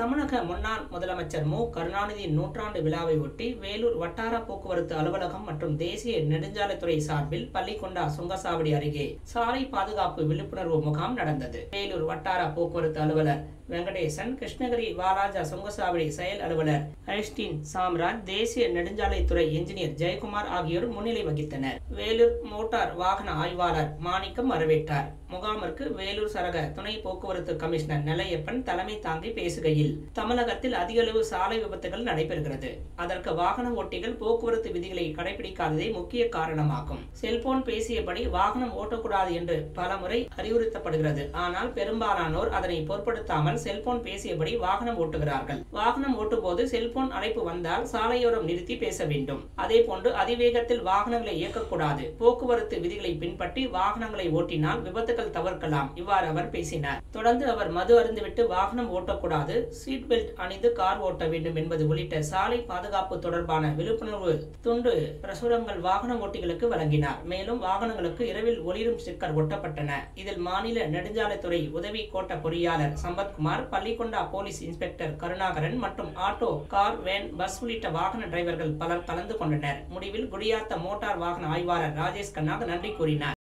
தமிழக முன்னாள் முதலமைச்சர் மு கருணாநிதியின் நூற்றாண்டு விழாவை ஒட்டி வேலூர் வட்டார போக்குவரத்து அலுவலகம் மற்றும் தேசிய நெடுஞ்சாலைத்துறை சார்பில் பள்ளிக்கொண்டா சுங்கசாவடி அருகே சாலை பாதுகாப்பு விழிப்புணர்வு முகாம் நடந்தது வேலூர் வட்டார போக்குவரத்து அலுவலர் வெங்கடேசன் கிருஷ்ணகிரி வாலாஜா சுங்கசாவடி செயல் அலுவலர் ஐஸ்டின் சாம்ராஜ் தேசிய நெடுஞ்சாலைத்துறை இன்ஜினியர் ஜெயக்குமார் ஆகியோர் முன்னிலை வகித்தனர் வேலூர் மோட்டார் வாகன ஆய்வாளர் மாணிக்கம் வரவேற்றார் முகாமிற்கு வேலூர் சரக துணை போக்குவரத்து கமிஷனர் நெல்லையப்பன் தலைமை தாங்கி பேசுகையில் தமிழகத்தில் அதிகளவு சாலை விபத்துகள் நடைபெறுகிறது அதற்கு வாகன ஓட்டிகள் போக்குவரத்து விதிகளை கடைபிடிக்காததே முக்கிய காரணமாகும் செல்போன் பேசியபடி வாகனம் ஓட்டக்கூடாது என்று பலமுறை அறிவுறுத்தப்படுகிறது ஆனால் பெரும்பாலானோர் அதனை பொருட்படுத்தாமல் செல்போன் பேசியபடி வாகனம் ஓட்டுகிறார்கள் வாகனம் ஓட்டும் போது செல்போன் அழைப்பு வந்தால் சாலையோரம் நிறுத்தி பேச வேண்டும் அதே போன்று அதிவேகத்தில் வாகனங்களை இயக்கக்கூடாது போக்குவரத்து விதிகளை பின்பற்றி வாகனங்களை ஓட்டினால் விபத்துகள் தவிர்க்கலாம் இவ்வாறு அவர் பேசினார் தொடர்ந்து அவர் மது அருந்துவிட்டு வாகனம் ஓட்டக்கூடாது சீட் பெல்ட் அணிந்து கார் ஓட்ட வேண்டும் என்பது உள்ளிட்ட சாலை பாதுகாப்பு தொடர்பான விழிப்புணர்வு துண்டு பிரசுரங்கள் வாகன ஓட்டிகளுக்கு வழங்கினார் மேலும் வாகனங்களுக்கு இரவில் ஒளிரும் ஸ்டிக்கர் ஒட்டப்பட்டன இதில் மாநில நெடுஞ்சாலைத்துறை உதவி கோட்ட பொறியாளர் சம்பத்குமார் பள்ளிக்கொண்டா போலீஸ் இன்ஸ்பெக்டர் கருணாகரன் மற்றும் ஆட்டோ கார் வேன் பஸ் உள்ளிட்ட வாகன டிரைவர்கள் பலர் கலந்து கொண்டனர் முடிவில் குடியாத்த மோட்டார் வாகன ஆய்வாளர் ராஜேஷ் கண்ணா நன்றி கூறினார்